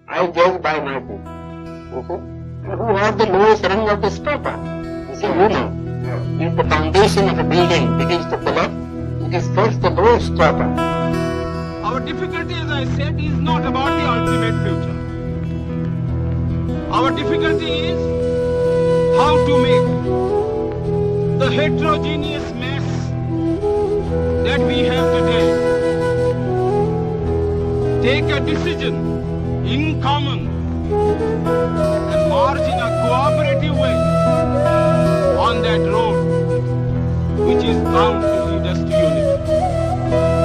I judge by my book. You see? And Who has the lowest rung of this paper? You see, you know, if the foundation of a building begins to collapse, it is first the lowest paper. Our difficulty, as I said, is not about the ultimate future. Our difficulty is how to make the heterogeneous mess that we have today take a decision in common and march in a cooperative way on that road which is bound to lead us to unity.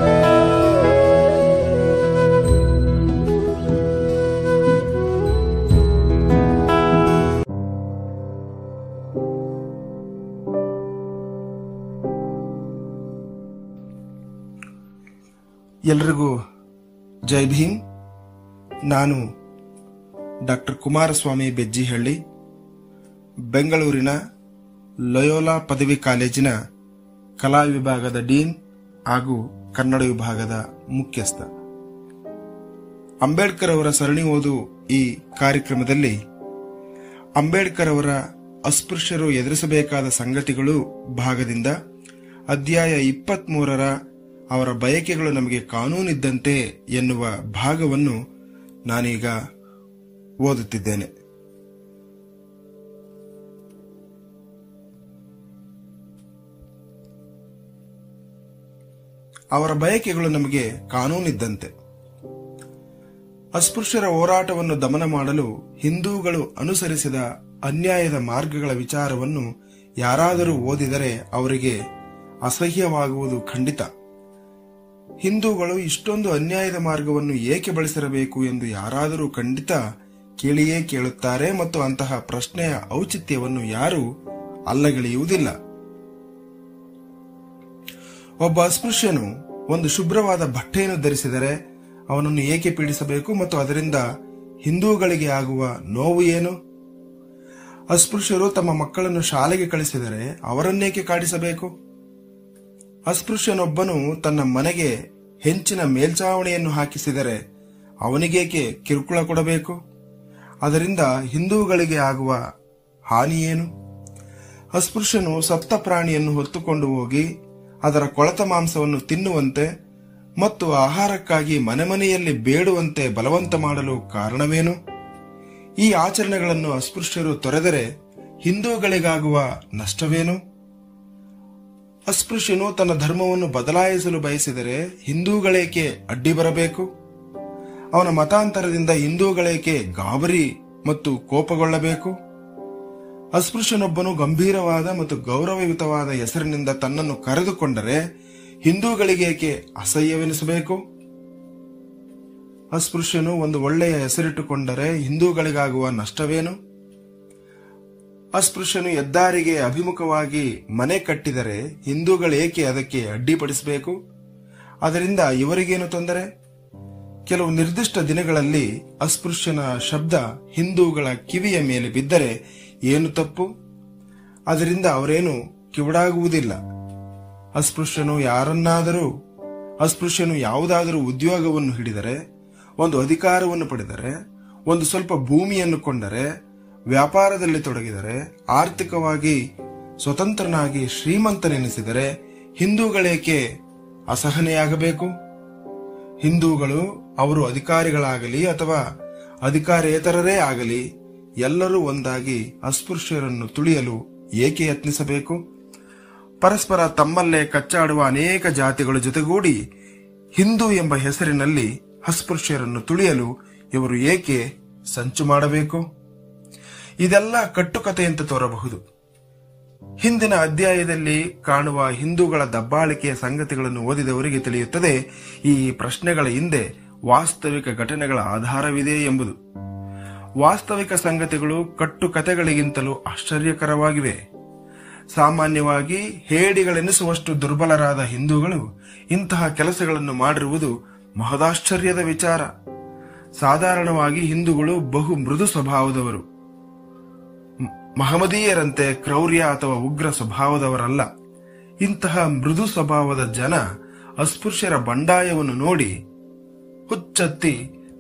ಎಲ್ರಿಗೂ ಜೈ ಭೀಮ್ ನಾನು doctor Kumaraswamy ಬೆಜ್ಜಿಹಳ್ಳಿ ಬೆಂಗಳೂರಿನ Loyola ಪದವಿ ಕಾಲೇಜಿನ ಕಲಾ ವಿಭಾಗದ dean ಹಾಗೂ ಕನ್ನಡ ವಿಭಾಗದ ಮುಖ್ಯಸ್ಥ ಅಂಬೇಡ್ಕರ್ ಅವರ ಸರಣಿ ಓದು ಈ ಕಾರ್ಯಕ್ರಮದಲ್ಲಿ ಅಂಬೇಡ್ಕರ್ ಅವರ ಅಸ್ಪೃಶ್ಯರು ಎದುರಿಸಬೇಕಾದ ಸಂಗತಿಗಳು ಭಾಗದಿಂದ ಅಧ್ಯಾಯ ಇಪ್ಪತ್ಮೂರರ ಅವರ ಬಯಕೆಗಳು ನಮಗೆ ಕಾನೂನಿದ್ದಂತೆ ಎನ್ನುವ ಭಾಗವನ್ನು ನಾನೀಗ ಓದುತ್ತಿದ್ದೇನೆ ಅವರ ಬಯಕೆಗಳು ನಮಗೆ ಕಾನೂನಿದ್ದಂತೆ ಅಸ್ಪೃಶ್ಯರ ಹೋರಾಟವನ್ನು ದಮನ ಮಾಡಲು ಹಿಂದೂಗಳು ಅನುಸರಿಸಿದ ಅನ್ಯಾಯದ ಮಾರ್ಗಗಳ ವಿಚಾರವನ್ನು ಯಾರಾದರೂ ಓದಿದರೆ ಅವರಿಗೆ ಅಸಹ್ಯವಾಗುವುದು ಖಂಡಿತ ಹಿಂದೂಗಳು ಇಷ್ಟೊಂದು ಅನ್ಯಾಯದ ಮಾರ್ಗವನ್ನು ಏಕೆ ಬಳಸಿರಬೇಕು ಎಂದು ಯಾರಾದರೂ ಖಂಡಿತ ಕೇಳಿಯೇ ಕೇಳುತ್ತಾರೆ ಮತ್ತು ಅಂತಹ ಪ್ರಶ್ನೆಯ ಔಚಿತ್ಯವನ್ನು ಯಾರೂ ಅಲ್ಲಗೆಳೆಯುವುದಿಲ್ಲ ಒಬ್ಬ ಅಸ್ಪೃಶ್ಯನು ಒಂದು ಶುಭ್ರವಾದ ಬಟ್ಟೆಯನ್ನು ಧರಿಸಿದರೆ ಅವನನ್ನು ಏಕೆ ಪೀಡಿಸಬೇಕು ಮತ್ತು ಅದರಿಂದ ಹಿಂದೂಗಳಿಗೆ ಆಗುವ ನೋವು ಏನು ಅಸ್ಪೃಶ್ಯರು ತಮ್ಮ ಮಕ್ಕಳನ್ನು ಶಾಲೆಗೆ ಕಳಿಸಿದರೆ ಅವರನ್ನೇಕೆ ಕಾಡಿಸಬೇಕು ಅಸ್ಪೃಶ್ಯನೊಬ್ಬನು ತನ್ನ ಮನೆಗೆ ಹೆಂಚಿನ ಮೇಲ್ಚಾವಣಿಯನ್ನು ಹಾಕಿಸಿದರೆ ಅವನಿಗೇಕೆ ಕಿರುಕುಳ ಕೊಡಬೇಕು ಅದರಿಂದ ಹಿಂದೂಗಳಿಗೆ ಆಗುವ ಹಾನಿಯೇನು ಅಸ್ಪೃಶ್ಯನು ಸತ್ತ ಪ್ರಾಣಿಯನ್ನು ಹೊತ್ತುಕೊಂಡು ಹೋಗಿ ಅದರ ಕೊಳತ ಮಾಂಸವನ್ನು ತಿನ್ನುವಂತೆ ಮತ್ತು ಆಹಾರಕ್ಕಾಗಿ ಮನೆ ಮನೆಯಲ್ಲಿ ಬೇಡುವಂತೆ ಬಲವಂತ ಮಾಡಲು ಕಾರಣವೇನು ಈ ಆಚರಣೆಗಳನ್ನು ಅಸ್ಪೃಶ್ಯರು ತೊರೆದರೆ ಹಿಂದೂಗಳಿಗಾಗುವ ನಷ್ಟವೇನು ಅಸ್ಪೃಶ್ಯನು ತನ್ನ ಧರ್ಮವನ್ನು ಬದಲಾಯಿಸಲು ಬಯಸಿದರೆ ಹಿಂದೂಗಳೇಕೆ ಅಡ್ಡಿ ಬರಬೇಕು ಅವನ ಮತಾಂತರದಿಂದ ಹಿಂದೂಗಳೇಕೆ ಗಾಬರಿ ಮತ್ತು ಕೋಪಗೊಳ್ಳಬೇಕು ಅಸ್ಪೃಶ್ಯನೊಬ್ಬನು ಗಂಭೀರವಾದ ಮತ್ತು ಗೌರವಯುತವಾದ ಹೆಸರಿನಿಂದ ತನ್ನನ್ನು ಕರೆದುಕೊಂಡರೆ ಹಿಂದೂಗಳಿಗೇಕೆ ಅಸಹ್ಯವೆನಿಸಬೇಕು ಅಸ್ಪೃಶ್ಯನು ಒಂದು ಒಳ್ಳೆಯ ಹೆಸರಿಟ್ಟುಕೊಂಡರೆ ಹಿಂದೂಗಳಿಗಾಗುವ ನಷ್ಟವೇನು ಅಸ್ಪೃಶ್ಯನು ಹೆದ್ದಾರಿಗೆ ಅಭಿಮುಖವಾಗಿ ಮನೆ ಕಟ್ಟಿದರೆ ಹಿಂದೂಗಳೇಕೆ ಅದಕ್ಕೆ ಅಡ್ಡಿಪಡಿಸಬೇಕು ಅದರಿಂದ ಇವರಿಗೇನು ತೊಂದರೆ ಕೆಲವು ನಿರ್ದಿಷ್ಟ ದಿನಗಳಲ್ಲಿ ಅಸ್ಪೃಶ್ಯನ ಶಬ್ದ ಹಿಂದೂಗಳ ಕಿವಿಯ ಮೇಲೆ ಬಿದ್ದರೆ ಏನು ತಪ್ಪು ಅದರಿಂದ ಅವರೇನು ಕಿವುಡಾಗುವುದಿಲ್ಲ ಅಸ್ಪೃಶ್ಯನು ಯಾರನ್ನಾದರೂ ಅಸ್ಪೃಶ್ಯನು ಯಾವುದಾದರೂ ಉದ್ಯೋಗವನ್ನು ಹಿಡಿದರೆ ಒಂದು ಅಧಿಕಾರವನ್ನು ಪಡೆದರೆ ಒಂದು ಸ್ವಲ್ಪ ಭೂಮಿಯನ್ನು ಕೊಂಡರೆ ವ್ಯಾಪಾರದಲ್ಲಿ ತೊಡಗಿದರೆ ಆರ್ಥಿಕವಾಗಿ ಸ್ವತಂತ್ರನಾಗಿ ಶ್ರೀಮಂತನೆನಿಸಿದರೆ ಹಿಂದೂಗಳೇಕೆ ಅಸಹನೆಯಾಗಬೇಕು ಹಿಂದೂಗಳು ಅವರು ಅಧಿಕಾರಿಗಳಾಗಲಿ ಅಥವಾ ಅಧಿಕಾರೇತರರೇ ಆಗಲಿ ಎಲ್ಲರೂ ಒಂದಾಗಿ ಅಸ್ಪೃಶ್ಯರನ್ನು ತುಳಿಯಲು ಏಕೆ ಯತ್ನಿಸಬೇಕು ಪರಸ್ಪರ ತಮ್ಮಲ್ಲೇ ಕಚ್ಚಾಡುವ ಅನೇಕ ಜಾತಿಗಳ ಜೊತೆಗೂಡಿ ಹಿಂದೂ ಎಂಬ ಹೆಸರಿನಲ್ಲಿ ಅಸ್ಪೃಶ್ಯರನ್ನು ತುಳಿಯಲು ಇವರು ಏಕೆ ಸಂಚು ಮಾಡಬೇಕು ಇದೆಲ್ಲ ಕಟ್ಟುಕತೆಯಂತೆ ತೋರಬಹುದು ಹಿಂದಿನ ಅಧ್ಯಾಯದಲ್ಲಿ ಕಾಣುವ ಹಿಂದೂಗಳ ದಬ್ಬಾಳಿಕೆಯ ಸಂಗತಿಗಳನ್ನು ಓದಿದವರಿಗೆ ತಿಳಿಯುತ್ತದೆ ಈ ಪ್ರಶ್ನೆಗಳ ಹಿಂದೆ ವಾಸ್ತವಿಕ ಘಟನೆಗಳ ಆಧಾರವಿದೆ ಎಂಬುದು ವಾಸ್ತವಿಕ ಸಂಗತಿಗಳು ಕಟ್ಟುಕತೆಗಳಿಗಿಂತಲೂ ಆಶ್ಚರ್ಯಕರವಾಗಿವೆ ಸಾಮಾನ್ಯವಾಗಿ ಹೇಡಿಗಳೆನಿಸುವಷ್ಟು ದುರ್ಬಲರಾದ ಹಿಂದೂಗಳು ಇಂತಹ ಕೆಲಸಗಳನ್ನು ಮಾಡಿರುವುದು ಮಹದಾಶ್ಚರ್ಯದ ವಿಚಾರ ಸಾಧಾರಣವಾಗಿ ಹಿಂದೂಗಳು ಬಹು ಮೃದು ಸ್ವಭಾವದವರು ಮ್- ಮಹಮದೀಯರಂತೆ ಕ್ರೌರ್ಯ ಅಥವಾ ಉಗ್ರ ಸ್ವಭಾವದವರಲ್ಲ ಇಂತಹ ಮೃದು ಸ್ವಭಾವದ ಜನ ಅಸ್ಪೃಶ್ಯರ ಬಂಡಾಯವನ್ನು ನೋಡಿ ಹುಚ್ಚತ್ತಿ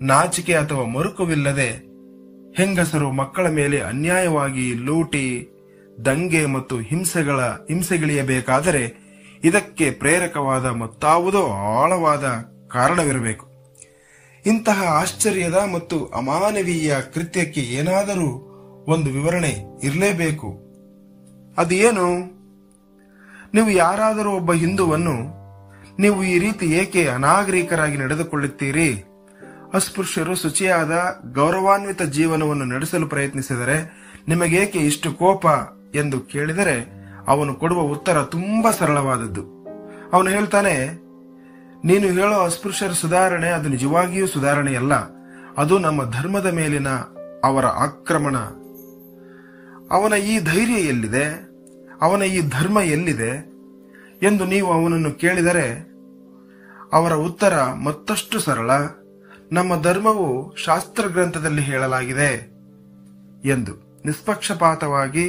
ನಾಚಿಕೆ ಅಥವಾ ಮರುಕವಿಲ್ಲದೆ ಹೆಂಗಸರು ಮಕ್ಕಳ ಮೇಲೆ ಅನ್ಯಾಯವಾಗಿ ಲೂಟಿ ದಂಗೆ ಮತ್ತು ಹಿಂಸೆಗಳ ಹಿಂಸೆಗಿಳಿಯಬೇಕಾದರೆ ಇದಕ್ಕೆ ಪ್ರೇರಕವಾದ ಮತ್ತಾವುದೋ ಆಳವಾದ ಕಾರಣವಿರಬೇಕು ಇಂತಹ ಆಶ್ಚರ್ಯದ ಮತ್ತು ಅಮಾನವೀಯ ಕೃತ್ಯಕ್ಕೆ ಏನಾದರೂ ಒಂದು ವಿವರಣೆ ಇರಲೇಬೇಕು ಅದು ಏನು ನೀವು ಯಾರಾದರೂ ಒಬ್ಬ ಹಿಂದುವನ್ನು ನೀವು ಈ ರೀತಿ ಏಕೆ ಅನಾಗರಿಕರಾಗಿ ನಡೆದುಕೊಳ್ಳುತ್ತೀರಿ ಅಸ್ಪೃಶ್ಯರು ಶುಚಿಯಾದ ಗೌರವಾನ್ವಿತ ಜೀವನವನ್ನು ನಡೆಸಲು ಪ್ರಯತ್ನಿಸಿದರೆ ನಿಮಗೇಕೆ ಇಷ್ಟು ಕೋಪ ಎಂದು ಕೇಳಿದರೆ ಅವನು ಕೊಡುವ ಉತ್ತರ ತುಂಬಾ ಸರಳವಾದದ್ದು ಅವನು ಹೇಳ್ತಾನೆ ನೀನು ಹೇಳೋ ಅಸ್ಪೃಶ್ಯರ ಸುಧಾರಣೆ ಅದು ನಿಜವಾಗಿಯೂ ಸುಧಾರಣೆಯಲ್ಲ ಅದು ನಮ್ಮ ಧರ್ಮದ ಮೇಲಿನ ಅವರ ಆಕ್ರಮಣ ಅವನ ಈ ಧೈರ್ಯ ಎಲ್ಲಿದೆ ಅವನ ಈ ಧರ್ಮ ಎಲ್ಲಿದೆ ಎಂದು ನೀವು ಅವನನ್ನು ಕೇಳಿದರೆ ಅವರ ಉತ್ತರ ಮತ್ತಷ್ಟು ಸರಳ ನಮ್ಮ ಧರ್ಮವು ಶಾಸ್ತ್ರ ಗ್ರಂಥದಲ್ಲಿ ಹೇಳಲಾಗಿದೆ ಎಂದು ನಿಷ್ಪಕ್ಷಪಾತವಾಗಿ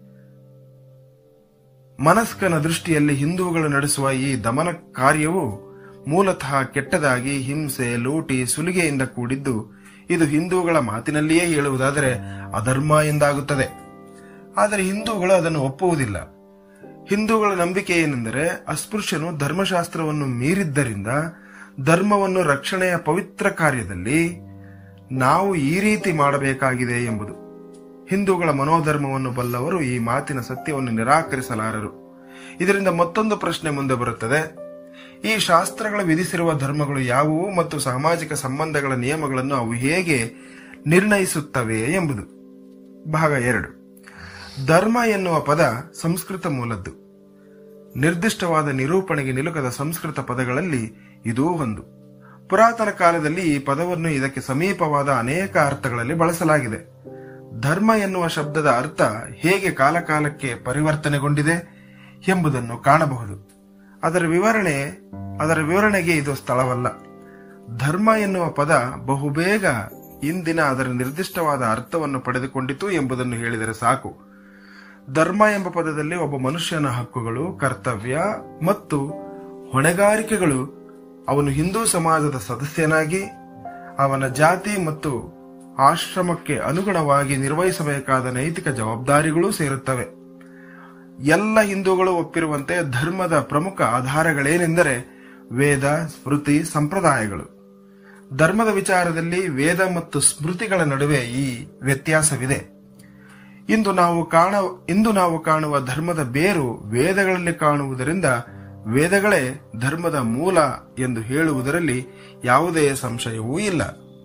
ಮನಸ್ಕನ ದೃಷ್ಟಿಯಲ್ಲಿ ಹಿಂದೂಗಳು ನಡೆಸುವ ಈ ದಮನ ಕಾರ್ಯವು ಮೂಲತಃ ಕೆಟ್ಟದಾಗಿ ಹಿಂಸೆ ಲೂಟಿ ಸುಲಿಗೆಯಿಂದ ಕೂಡಿದ್ದು ಇದು ಹಿಂದೂಗಳ ಮಾತಿನಲ್ಲಿಯೇ ಹೇಳುವುದಾದರೆ ಅಧರ್ಮ ಎಂದಾಗುತ್ತದೆ ಆದರೆ ಹಿಂದೂಗಳು ಅದನ್ನು ಒಪ್ಪುವುದಿಲ್ಲ ಹಿಂದೂಗಳ ನಂಬಿಕೆ ಏನೆಂದರೆ ಅಸ್ಪೃಶ್ಯನು ಧರ್ಮಶಾಸ್ತ್ರವನ್ನು ಮೀರಿದ್ದರಿಂದ ಧರ್ಮವನ್ನು ರಕ್ಷಣೆಯ ಪವಿತ್ರ ಕಾರ್ಯದಲ್ಲಿ ನಾವು ಈ ರೀತಿ ಮಾಡಬೇಕಾಗಿದೆ ಎಂಬುದು ಹಿಂದೂಗಳ ಮನೋಧರ್ಮವನ್ನು ಬಲ್ಲವರು ಈ ಮಾತಿನ ಸತ್ಯವನ್ನು ನಿರಾಕರಿಸಲಾರರು ಇದರಿಂದ ಮತ್ತೊಂದು ಪ್ರಶ್ನೆ ಮುಂದೆ ಬರುತ್ತದೆ ಈ ಶಾಸ್ತ್ರಗಳು ವಿಧಿಸಿರುವ ಧರ್ಮಗಳು ಯಾವುವು ಮತ್ತು ಸಾಮಾಜಿಕ ಸಂಬಂಧಗಳ ನಿಯಮಗಳನ್ನು ಅವು ಹೇಗೆ ನಿರ್ಣಯಿಸುತ್ತವೆ ಎಂಬುದು ಭಾಗ ಎರಡು ಧರ್ಮ ಎನ್ನುವ ಪದ ಸಂಸ್ಕೃತ ಮೂಲದ್ದು ನಿರ್ದಿಷ್ಟವಾದ ನಿರೂಪಣೆಗೆ ನಿಲುಕದ ಸಂಸ್ಕೃತ ಪದಗಳಲ್ಲಿ ಇದೂ ಒಂದು ಪುರಾತನ ಕಾಲದಲ್ಲಿ ಈ ಪದವನ್ನು ಇದಕ್ಕೆ ಸಮೀಪವಾದ ಅನೇಕ ಅರ್ಥಗಳಲ್ಲಿ ಬಳಸಲಾಗಿದೆ ಧರ್ಮ ಎನ್ನುವ ಶಬ್ದದ ಅರ್ಥ ಹೇಗೆ ಕಾಲಕಾಲಕ್ಕೆ ಪರಿವರ್ತನೆಗೊಂಡಿದೆ ಎಂಬುದನ್ನು ಕಾಣಬಹುದು ಅದರ ವಿವರಣೆ ಅದರ ವಿವರಣೆಗೆ ಇದು ಸ್ಥಳವಲ್ಲ ಧರ್ಮ ಎನ್ನುವ ಪದ ಬಹುಬೇಗ ಇಂದಿನ ಅದರ ನಿರ್ದಿಷ್ಟವಾದ ಅರ್ಥವನ್ನು ಪಡೆದುಕೊಂಡಿತು ಎಂಬುದನ್ನು ಹೇಳಿದರೆ ಸಾಕು ಧರ್ಮ ಎಂಬ ಪದದಲ್ಲಿ ಒಬ್ಬ ಮನುಷ್ಯನ ಹಕ್ಕುಗಳು ಕರ್ತವ್ಯ ಮತ್ತು ಹೊಣೆಗಾರಿಕೆಗಳು ಅವನು ಹಿಂದೂ ಸಮಾಜದ ಸದಸ್ಯನಾಗಿ ಅವನ ಜಾತಿ ಮತ್ತು ಆಶ್ರಮಕ್ಕೆ ಅನುಗುಣವಾಗಿ ನಿರ್ವಹಿಸಬೇಕಾದ ನೈತಿಕ ಜವಾಬ್ದಾರಿಗಳೂ ಸೇರುತ್ತವೆ ಎಲ್ಲ ಹಿಂದೂಗಳು ಒಪ್ಪಿರುವಂತೆ ಧರ್ಮದ ಪ್ರಮುಖ ಆಧಾರಗಳೇನೆಂದರೆ ವೇದ ಸ್ಮೃತಿ ಸಂಪ್ರದಾಯಗಳು ಧರ್ಮದ ವಿಚಾರದಲ್ಲಿ ವೇದ ಮತ್ತು ಸ್ಮೃತಿಗಳ ನಡುವೆ ಈ ವ್ಯತ್ಯಾಸವಿದೆ ಇಂದು ನಾವು ಕಾಣ ಇಂದು ನಾವು ಕಾಣುವ ಧರ್ಮದ ಬೇರು ವೇದಗಳಲ್ಲಿ ಕಾಣುವುದರಿಂದ ವೇದಗಳೇ ಧರ್ಮದ ಮೂಲ ಎಂದು ಹೇಳುವುದರಲ್ಲಿ ಯಾವುದೇ ಸಂಶಯವೂ ಇಲ್ಲ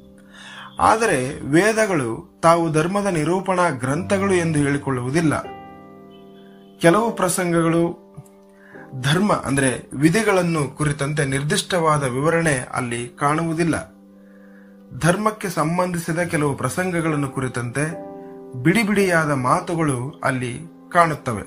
ಆದರೆ ವೇದಗಳು ತಾವು ಧರ್ಮದ ನಿರೂಪಣಾ ಗ್ರಂಥಗಳು ಎಂದು ಹೇಳಿಕೊಳ್ಳುವುದಿಲ್ಲ ಕೆಲವು ಪ್ರಸಂಗಗಳು ಧರ್ಮ ಅಂದ್ರೆ ವಿಧಿಗಳನ್ನು ಕುರಿತಂತೆ ನಿರ್ದಿಷ್ಟವಾದ ವಿವರಣೆ ಅಲ್ಲಿ ಕಾಣುವುದಿಲ್ಲ ಧರ್ಮಕ್ಕೆ ಸಂಬಂಧಿಸಿದ ಕೆಲವು ಪ್ರಸಂಗಗಳನ್ನು ಕುರಿತಂತೆ ಬಿಡಿ ಬಿಡಿಯಾದ ಮಾತುಗಳು ಅಲ್ಲಿ ಕಾಣುತ್ತವೆ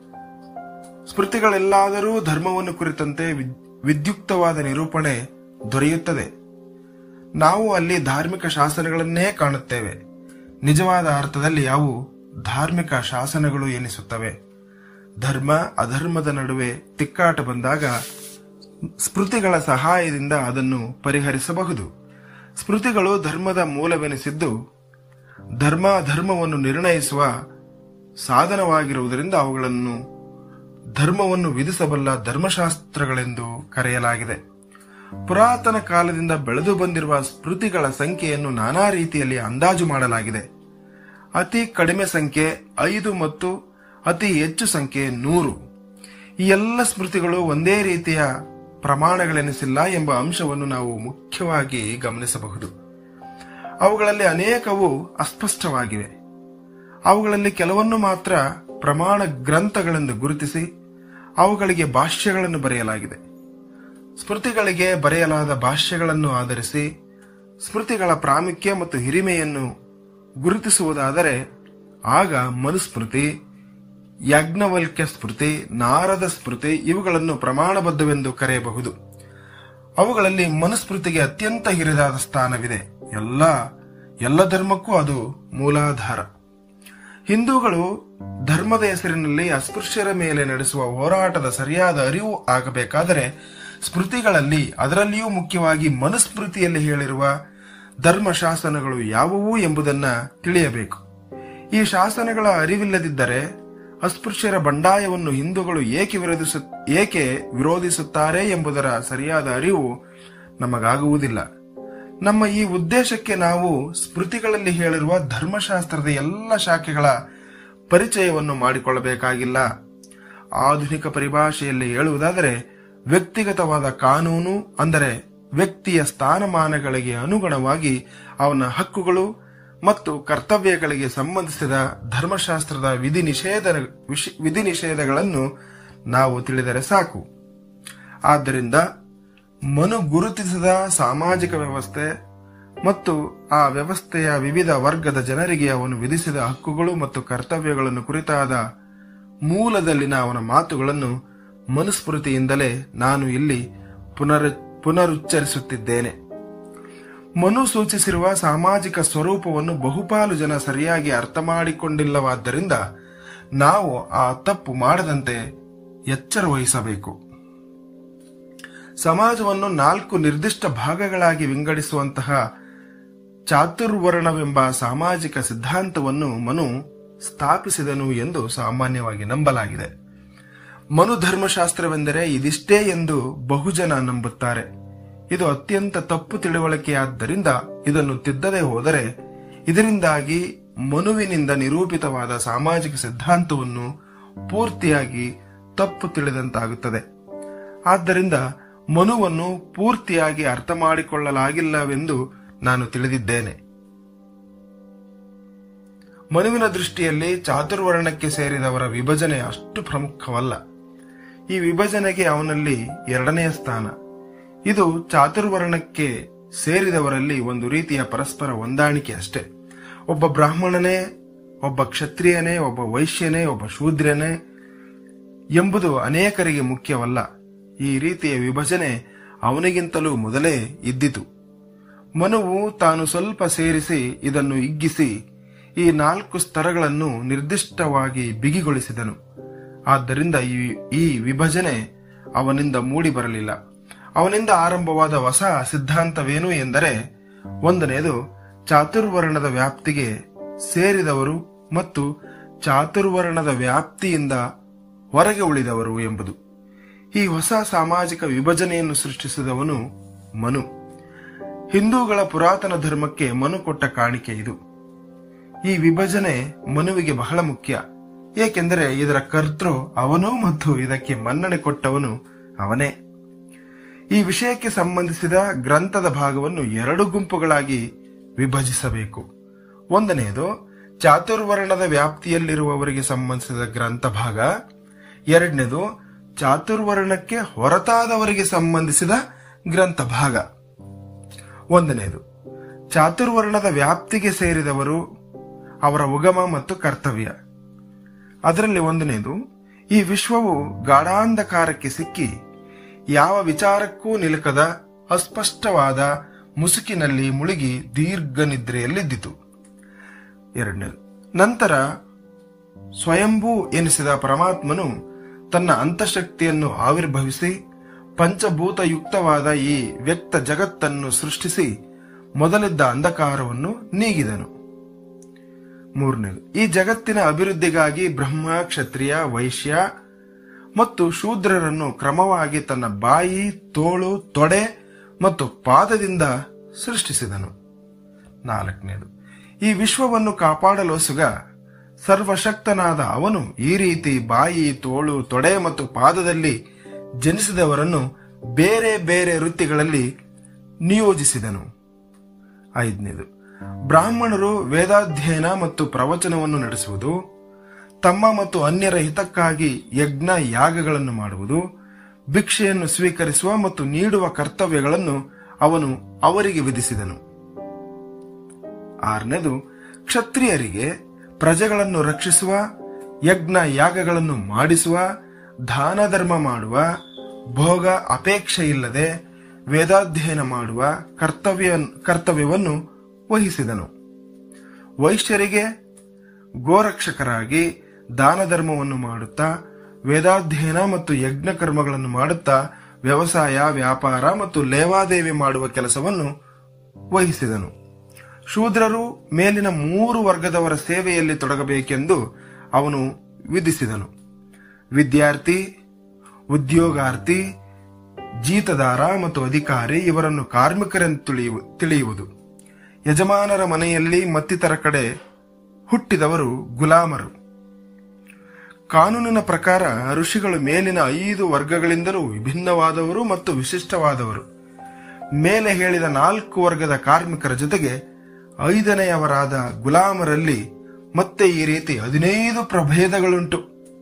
ಸ್ಮೃತಿಗಳೆಲ್ಲಾದರೂ ಧರ್ಮವನ್ನು ಕುರಿತಂತೆ ವಿದ್- ವಿದ್ಯುಕ್ತವಾದ ನಿರೂಪಣೆ ದೊರೆಯುತ್ತದೆ ನಾವು ಅಲ್ಲಿ ಧಾರ್ಮಿಕ ಶಾಸನಗಳನ್ನೇ ಕಾಣುತ್ತೇವೆ ನಿಜವಾದ ಅರ್ಥದಲ್ಲಿ ಅವು ಧಾರ್ಮಿಕ ಶಾಸನಗಳು ಎನಿಸುತ್ತವೆ ಧರ್ಮ ಅಧರ್ಮದ ನಡುವೆ ತಿಕ್ಕಾಟ ಬಂದಾಗ ಸ್ಮೃತಿಗಳ ಸಹಾಯದಿಂದ ಅದನ್ನು ಪರಿಹರಿಸಬಹುದು ಸ್ಮೃತಿಗಳು ಧರ್ಮದ ಮೂಲವೆನಿಸಿದ್ದು ಧರ್ಮ ಧರ್ಮವನ್ನು ನಿರ್ಣಯಿಸುವ ಸಾಧನವಾಗಿರುವುದರಿಂದ ಅವುಗಳನ್ನು ಧರ್ಮವನ್ನು ವಿಧಿಸಬಲ್ಲ ಧರ್ಮಶಾಸ್ತ್ರಗಳೆಂದು ಕರೆಯಲಾಗಿದೆ ಪುರಾತನ ಕಾಲದಿಂದ ಬೆಳೆದು ಬಂದಿರುವ ಸ್ಮೃತಿಗಳ ಸಂಖ್ಯೆಯನ್ನು ನಾನಾ ರೀತಿಯಲ್ಲಿ ಅಂದಾಜು ಮಾಡಲಾಗಿದೆ ಅತಿ ಕಡಿಮೆ ಸಂಖ್ಯೆ ಐದು ಮತ್ತು ಅತಿ ಹೆಚ್ಚು ಸಂಖ್ಯೆ ನೂರು ಈ ಎಲ್ಲ ಸ್ಮೃತಿಗಳು ಒಂದೇ ರೀತಿಯ ಪ್ರಮಾಣಗಳೆನಿಸಿಲ್ಲ ಎಂಬ ಅಂಶವನ್ನು ನಾವು ಮುಖ್ಯವಾಗಿ ಗಮನಿಸಬಹುದು ಅವುಗಳಲ್ಲಿ ಅನೇಕವು ಅಸ್ಪಷ್ಟವಾಗಿವೆ ಅವುಗಳಲ್ಲಿ ಕೆಲವನ್ನು ಮಾತ್ರ ಪ್ರಮಾಣ ಗ್ರಂಥಗಳೆಂದು ಗುರುತಿಸಿ ಅವುಗಳಿಗೆ ಭಾಷ್ಯಗಳನ್ನು ಬರೆಯಲಾಗಿದೆ ಸ್ಮೃತಿಗಳಿಗೆ ಬರೆಯಲಾದ ಭಾಷ್ಯಗಳನ್ನು ಆಧರಿಸಿ ಸ್ಮೃತಿಗಳ ಪ್ರಾಮುಖ್ಯ ಮತ್ತು ಹಿರಿಮೆಯನ್ನು ಗುರುತಿಸುವುದಾದರೆ ಆಗ ಮನುಸ್ಮೃತಿ ಯಾಜ್ಞವಲ್ಕ್ಯ ಸ್ಮೃತಿ ನಾರದ ಸ್ಮೃತಿ ಇವುಗಳನ್ನು ಪ್ರಮಾಣಬದ್ಧವೆಂದು ಕರೆಯಬಹುದು ಅವುಗಳಲ್ಲಿ ಮನುಸ್ಮೃತಿಗೆ ಅತ್ಯಂತ ಹಿರಿದಾದ ಸ್ಥಾನವಿದೆ ಎಲ್ಲ ಎಲ್ಲ ಧರ್ಮಕ್ಕೂ ಅದು ಮೂಲಾಧಾರ ಹಿಂದೂಗಳು ಧರ್ಮದ ಹೆಸರಿನಲ್ಲಿ ಅಸ್ಪೃಶ್ಯರ ಮೇಲೆ ನಡೆಸುವ ಹೋರಾಟದ ಸರಿಯಾದ ಅರಿವು ಆಗಬೇಕಾದರೆ ಸ್ಮೃತಿಗಳಲ್ಲಿ ಅದರಲ್ಲಿಯೂ ಮುಖ್ಯವಾಗಿ ಮನುಸ್ಮೃತಿಯಲ್ಲಿ ಹೇಳಿರುವ ಧರ್ಮಶಾಸನಗಳು ಯಾವುವು ಎಂಬುದನ್ನ ತಿಳಿಯಬೇಕು ಈ ಶಾಸನಗಳ ಅರಿವಿಲ್ಲದಿದ್ದರೆ ಅಸ್ಪೃಶ್ಯರ ಬಂಡಾಯವನ್ನು ಹಿಂದೂಗಳು ಏಕೆ ವಿರೋಧಿಸು ಏಕೆ ವಿರೋಧಿಸುತ್ತಾರೆ ಎಂಬುದರ ಸರಿಯಾದ ಅರಿವು ನಮಗಾಗುವುದಿಲ್ಲ ನಮ್ಮ ಈ ಉದ್ದೇಶಕ್ಕೆ ನಾವು ಸ್ಮೃತಿಗಳಲ್ಲಿ ಹೇಳಿರುವ ಧರ್ಮಶಾಸ್ತ್ರದ ಎಲ್ಲ ಶಾಖೆಗಳ ಪರಿಚಯವನ್ನು ಮಾಡಿಕೊಳ್ಳಬೇಕಾಗಿಲ್ಲ ಆಧುನಿಕ ಪರಿಭಾಷೆಯಲ್ಲಿ ಹೇಳುವುದಾದರೆ ವ್ಯಕ್ತಿಗತವಾದ ಕಾನೂನು ಅಂದರೆ ವ್ಯಕ್ತಿಯ ಸ್ಥಾನಮಾನಗಳಿಗೆ ಅನುಗುಣವಾಗಿ ಅವನ ಹಕ್ಕುಗಳು ಮತ್ತು ಕರ್ತವ್ಯಗಳಿಗೆ ಸಂಬಂಧಿಸಿದ ಧರ್ಮಶಾಸ್ತ್ರದ ವಿಧಿ ನಿಷೇಧ ವಿಷ- ವಿಧಿ ನಿಷೇಧಗಳನ್ನು ನಾವು ತಿಳಿದರೆ ಸಾಕು ಆದ್ದರಿಂದ ಮನು ಗುರುತಿಸಿದ ಸಾಮಾಜಿಕ ವ್ಯವಸ್ಥೆ ಮತ್ತು ಆ ವ್ಯವಸ್ಥೆಯ ವಿವಿಧ ವರ್ಗದ ಜನರಿಗೆ ಅವನು ವಿಧಿಸಿದ ಹಕ್ಕುಗಳು ಮತ್ತು ಕರ್ತವ್ಯಗಳನ್ನು ಕುರಿತಾದ ಮೂಲದಲ್ಲಿನ ಅವನ ಮಾತುಗಳನ್ನು ಮನುಸ್ಮೃತಿಯಿಂದಲೇ ನಾನು ಇಲ್ಲಿ ಪುನರ್ ಪುನರುಚ್ಚರಿಸುತ್ತಿದ್ದೇನೆ ಮನು ಸೂಚಿಸಿರುವ ಸಾಮಾಜಿಕ ಸ್ವರೂಪವನ್ನು ಬಹುಪಾಲು ಜನ ಸರಿಯಾಗಿ ಅರ್ಥ ಮಾಡಿಕೊಂಡಿಲ್ಲವಾದ್ದರಿಂದ ನಾವು ಆ ತಪ್ಪು ಮಾಡದಂತೆ ಎಚ್ಚರ ವಹಿಸಬೇಕು ಸಮಾಜವನ್ನು ನಾಲ್ಕು ನಿರ್ದಿಷ್ಟ ಭಾಗಗಳಾಗಿ ವಿಂಗಡಿಸುವಂತಹ ಚಾತುರ್ವರ್ಣವೆಂಬ ಸಾಮಾಜಿಕ ಸಿದ್ಧಾಂತವನ್ನು ಮನು ಸ್ಥಾಪಿಸಿದನು ಎಂದು ಸಾಮಾನ್ಯವಾಗಿ ನಂಬಲಾಗಿದೆ ಮನು ಧರ್ಮಶಾಸ್ತ್ರವೆಂದರೆ ಇದಿಷ್ಟೇ ಎಂದು ಬಹುಜನ ನಂಬುತ್ತಾರೆ ಇದು ಅತ್ಯಂತ ತಪ್ಪು ತಿಳುವಳಿಕೆಯಾದ್ದರಿಂದ ಇದನ್ನು ತಿದ್ದದೆ ಹೋದರೆ ಇದರಿಂದಾಗಿ ಮನುವಿನಿಂದ ನಿರೂಪಿತವಾದ ಸಾಮಾಜಿಕ ಸಿದ್ಧಾಂತವನ್ನು ಪೂರ್ತಿಯಾಗಿ ತಪ್ಪು ತಿಳಿದಂತಾಗುತ್ತದೆ ಆದ್ದರಿಂದ ಮನುವನ್ನು ಪೂರ್ತಿಯಾಗಿ ಅರ್ಥ ಮಾಡಿಕೊಳ್ಳಲಾಗಿಲ್ಲವೆಂದು ನಾನು ತಿಳಿದಿದ್ದೇನೆ ಮನುವಿನ ದೃಷ್ಟಿಯಲ್ಲಿ ಚಾತುರ್ವರ್ಣಕ್ಕೆ ಸೇರಿದವರ ವಿಭಜನೆ ಅಷ್ಟು ಪ್ರಮುಖವಲ್ಲ ಈ ವಿಭಜನೆಗೆ ಅವನಲ್ಲಿ ಎರಡನೆಯ ಸ್ಥಾನ ಇದು ಚಾತುರ್ವರ್ಣಕ್ಕೆ ಸೇರಿದವರಲ್ಲಿ ಒಂದು ರೀತಿಯ ಪರಸ್ಪರ ಹೊಂದಾಣಿಕೆ ಅಷ್ಟೇ ಒಬ್ಬ ಬ್ರಾಹ್ಮಣನೇ ಒಬ್ಬ ಕ್ಷತ್ರಿಯನೇ ಒಬ್ಬ ವೈಶ್ಯನೇ ಒಬ್ಬ ಶೂದ್ರನೇ ಎಂಬುದು ಅನೇಕರಿಗೆ ಮುಖ್ಯವಲ್ಲ ಈ ರೀತಿಯ ವಿಭಜನೆ ಅವನಿಗಿಂತಲೂ ಮೊದಲೇ ಇದ್ದಿತು ಮನುವು ತಾನು ಸ್ವಲ್ಪ ಸೇರಿಸಿ ಇದನ್ನು ಹಿಗ್ಗಿಸಿ ಈ ನಾಲ್ಕು ಸ್ತರಗಳನ್ನು ನಿರ್ದಿಷ್ಟವಾಗಿ ಬಿಗಿಗೊಳಿಸಿದನು ಆದ್ದರಿಂದ ಈ ಈ ವಿಭಜನೆ ಅವನಿಂದ ಮೂಡಿ ಬರಲಿಲ್ಲ ಅವನಿಂದ ಆರಂಭವಾದ ಹೊಸ ಸಿದ್ಧಾಂತವೇನು ಎಂದರೆ ಒಂದನೆಯದು ಚಾತುರ್ವರ್ಣದ ವ್ಯಾಪ್ತಿಗೆ ಸೇರಿದವರು ಮತ್ತು ಚಾತುರ್ವರ್ಣದ ವ್ಯಾಪ್ತಿಯಿಂದ ಹೊರಗೆ ಉಳಿದವರು ಎಂಬುದು ಈ ಹೊಸ ಸಾಮಾಜಿಕ ವಿಭಜನೆಯನ್ನು ಸೃಷ್ಟಿಸಿದವನು ಮನು ಹಿಂದೂಗಳ ಪುರಾತನ ಧರ್ಮಕ್ಕೆ ಮನು ಕೊಟ್ಟ ಕಾಣಿಕೆ ಇದು ಈ ವಿಭಜನೆ ಮನುವಿಗೆ ಬಹಳ ಮುಖ್ಯ ಏಕೆಂದರೆ ಇದರ ಕರ್ತೃ ಅವನು ಮತ್ತು ಇದಕ್ಕೆ ಮನ್ನಣೆ ಕೊಟ್ಟವನು ಅವನೇ ಈ ವಿಷಯಕ್ಕೆ ಸಂಬಂಧಿಸಿದ ಗ್ರಂಥದ ಭಾಗವನ್ನು ಎರಡು ಗುಂಪುಗಳಾಗಿ ವಿಭಜಿಸಬೇಕು ಒಂದನೆಯದು ಚಾತುರ್ವರ್ಣದ ವ್ಯಾಪ್ತಿಯಲ್ಲಿರುವವರಿಗೆ ಸಂಬಂಧಿಸಿದ ಗ್ರಂಥ ಭಾಗ ಎರಡನೇದು ಚಾತುರ್ವರ್ಣಕ್ಕೆ ಹೊರತಾದವರಿಗೆ ಸಂಬಂಧಿಸಿದ ಗ್ರಂಥ ಭಾಗ ಒಂದನೆಯದು ಚಾತುರ್ವರ್ಣದ ವ್ಯಾಪ್ತಿಗೆ ಸೇರಿದವರು ಅವರ ಉಗಮ ಮತ್ತು ಕರ್ತವ್ಯ ಅದರಲ್ಲಿ ಒಂದನೇದು ಈ ವಿಶ್ವವು ಗಾಢಾಂಧಕಾರಕ್ಕೆ ಸಿಕ್ಕಿ ಯಾವ ವಿಚಾರಕ್ಕೂ ನಿಲುಕದ ಅಸ್ಪಷ್ಟವಾದ ಮುಸುಕಿನಲ್ಲಿ ಮುಳುಗಿ ದೀರ್ಘ ನಿದ್ರೆಯಲ್ಲಿದ್ದಿತು ಎರಡನೇದು ನಂತರ ಸ್ವಯಂಭೂ ಎನಿಸಿದ ಪರಮಾತ್ಮನು ತನ್ನ ಅಂತಃಶಕ್ತಿಯನ್ನು ಆವಿರ್ಭವಿಸಿ ಪಂಚಭೂತಯುಕ್ತವಾದ ಈ ವ್ಯಕ್ತ ಜಗತ್ತನ್ನು ಸೃಷ್ಟಿಸಿ ಮೊದಲಿದ್ದ ಅಂಧಕಾರವನ್ನು ನೀಗಿದನು ಮೂರನೇದು ಈ ಜಗತ್ತಿನ ಅಭಿವೃದ್ಧಿಗಾಗಿ ಬ್ರಹ್ಮ ಕ್ಷತ್ರಿಯ ವೈಶ್ಯ ಮತ್ತು ಶೂದ್ರರನ್ನು ಕ್ರಮವಾಗಿ ತನ್ನ ಬಾಯಿ ತೋಳು ತೊಡೆ ಮತ್ತು ಪಾದದಿಂದ ಸೃಷ್ಟಿಸಿದನು ನಾಲ್ಕನೇದು ಈ ವಿಶ್ವವನ್ನು ಕಾಪಾಡಲೋಸುಗ ಸರ್ವಶಕ್ತನಾದ ಅವನು ಈ ರೀತಿ ಬಾಯಿ ತೋಳು ತೊಡೆ ಮತ್ತು ಪಾದದಲ್ಲಿ ಜನಿಸಿದವರನ್ನು ಬೇರೆ ಬೇರೆ ವೃತ್ತಿಗಳಲ್ಲಿ ನಿಯೋಜಿಸಿದನು ಐದನೇದು ಬ್ರಾಹ್ಮಣರು ವೇದಾಧ್ಯಯನ ಮತ್ತು ಪ್ರವಚನವನ್ನು ನಡೆಸುವುದು ತಮ್ಮ ಮತ್ತು ಅನ್ಯರ ಹಿತಕ್ಕಾಗಿ ಯಜ್ಞ ಯಾಗಗಳನ್ನು ಮಾಡುವುದು ಭಿಕ್ಷೆಯನ್ನು ಸ್ವೀಕರಿಸುವ ಮತ್ತು ನೀಡುವ ಕರ್ತವ್ಯಗಳನ್ನು ಅವನು ಅವರಿಗೆ ವಿಧಿಸಿದನು ಆರನೇದು ಕ್ಷತ್ರಿಯರಿಗೆ ಪ್ರಜೆಗಳನ್ನು ರಕ್ಷಿಸುವ ಯಜ್ಞ ಯಾಗಗಳನ್ನು ಮಾಡಿಸುವ ದಾನ ಧರ್ಮ ಮಾಡುವ ಭೋಗ ಅಪೇಕ್ಷೆ ಇಲ್ಲದೆ ವೇದಾಧ್ಯಯನ ಮಾಡುವ ಕರ್ತವ್ಯ ಕರ್ತವ್ಯವನ್ನು ವಹಿಸಿದನು ವೈಶ್ಯರಿಗೆ ಗೋರಕ್ಷಕರಾಗಿ ದಾನ ಧರ್ಮವನ್ನು ಮಾಡುತ್ತಾ ವೇದಾಧ್ಯಯನ ಮತ್ತು ಯಜ್ಞ ಕರ್ಮಗಳನ್ನು ಮಾಡುತ್ತಾ ವ್ಯವಸಾಯ ವ್ಯಾಪಾರ ಮತ್ತು ಲೇವಾದೇವಿ ಮಾಡುವ ಕೆಲಸವನ್ನು ವಹಿಸಿದನು ಶೂದ್ರರು ಮೇಲಿನ ಮೂರು ವರ್ಗದವರ ಸೇವೆಯಲ್ಲಿ ತೊಡಗಬೇಕೆಂದು ಅವನು ವಿಧಿಸಿದನು ವಿದ್ಯಾರ್ಥಿ ಉದ್ಯೋಗಾರ್ಥಿ ಜೀತದಾರ ಮತ್ತು ಅಧಿಕಾರಿ ಇವರನ್ನು ಕಾರ್ಮಿಕರೆಂದು ತಿಳಿಯು ತಿಳಿಯುವುದು ಯಜಮಾನರ ಮನೆಯಲ್ಲಿ ಮತ್ತಿತರ ಕಡೆ ಹುಟ್ಟಿದವರು ಗುಲಾಮರು ಕಾನೂನಿನ ಪ್ರಕಾರ ಋಷಿಗಳು ಮೇಲಿನ ಐದು ವರ್ಗಗಳಿಂದಲೂ ವಿಭಿನ್ನವಾದವರು ಮತ್ತು ವಿಶಿಷ್ಟವಾದವರು ಮೇಲೆ ಹೇಳಿದ ನಾಲ್ಕು ವರ್ಗದ ಕಾರ್ಮಿಕರ ಜೊತೆಗೆ ಐದನೆಯವರಾದ ಗುಲಾಮರಲ್ಲಿ ಮತ್ತೆ ಈ ರೀತಿ ಹದಿನೈದು ಪ್ರಭೇದಗಳುಂಟು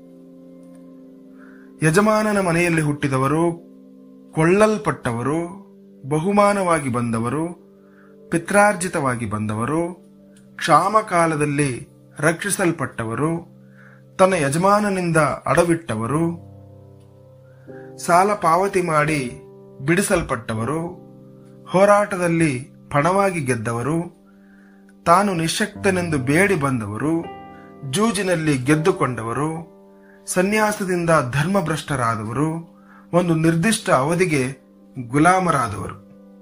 ಯಜಮಾನನ ಮನೆಯಲ್ಲಿ ಹುಟ್ಟಿದವರು ಕೊಳ್ಳಲ್ಪಟ್ಟವರು ಬಹುಮಾನವಾಗಿ ಬಂದವರು ಪಿತ್ರಾರ್ಜಿತವಾಗಿ ಬಂದವರು ಕ್ಷಾಮಕಾಲದಲ್ಲಿ ರಕ್ಷಿಸಲ್ಪಟ್ಟವರು ತನ್ನ ಯಜಮಾನನಿಂದ ಅಡವಿಟ್ಟವರು ಸಾಲ ಪಾವತಿ ಮಾಡಿ ಬಿಡಿಸಲ್ಪಟ್ಟವರು ಹೋರಾಟದಲ್ಲಿ ಪಣವಾಗಿ ಗೆದ್ದವರು ತಾನು ನಿಶಕ್ತನೆಂದು ಬೇಡಿ ಬಂದವರು ಜೂಜಿನಲ್ಲಿ ಗೆದ್ದುಕೊಂಡವರು ಸನ್ಯಾಸದಿಂದ ಧರ್ಮಭ್ರಷ್ಟರಾದವರು ಒಂದು ನಿರ್ದಿಷ್ಟ ಅವಧಿಗೆ ಗುಲಾಮರಾದವರು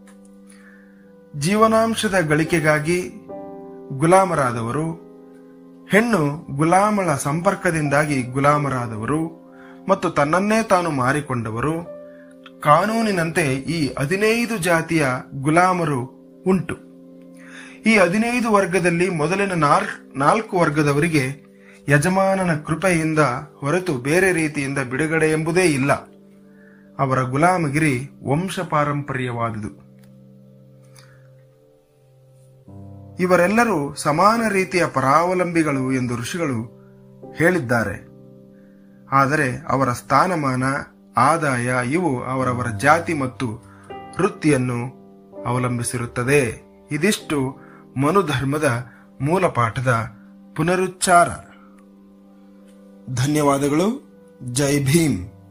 ಜೀವನಾಂಶದ ಗಳಿಕೆಗಾಗಿ ಗುಲಾಮರಾದವರು ಹೆಣ್ಣು ಗುಲಾಮಳ ಸಂಪರ್ಕದಿಂದಾಗಿ ಗುಲಾಮರಾದವರು ಮತ್ತು ತನ್ನನ್ನೇ ತಾನು ಮಾರಿಕೊಂಡವರು ಕಾನೂನಿನಂತೆ ಈ ಹದಿನೈದು ಜಾತಿಯ ಗುಲಾಮರು ಉಂಟು ಈ ಹದಿನೈದು ವರ್ಗದಲ್ಲಿ ಮೊದಲಿನ ನಾಲ್- ನಾಲ್ಕು ವರ್ಗದವರಿಗೆ ಯಜಮಾನನ ಕೃಪೆಯಿಂದ ಹೊರತು ಬೇರೆ ರೀತಿಯಿಂದ ಬಿಡುಗಡೆ ಎಂಬುದೇ ಇಲ್ಲ ಅವರ ಗುಲಾಮಗಿರಿ ವಂಶ ಪಾರಂಪರ್ಯವಾದುದು ಇವರೆಲ್ಲರೂ ಸಮಾನ ರೀತಿಯ ಪರಾವಲಂಬಿಗಳು ಎಂದು ಋಷಿಗಳು ಹೇಳಿದ್ದಾರೆ ಆದರೆ ಅವರ ಸ್ಥಾನಮಾನ ಆದಾಯ ಇವು ಅವರವರ ಜಾತಿ ಮತ್ತು ವೃತ್ತಿಯನ್ನು ಅವಲಂಬಿಸಿರುತ್ತದೆ ಇದಿಷ್ಟು ಮನುಧರ್ಮದ ಮೂಲ ಪಾಠದ ಪುನರುಚ್ಚಾರ ಧನ್ಯವಾದಗಳು ಜೈ ಭೀಮ್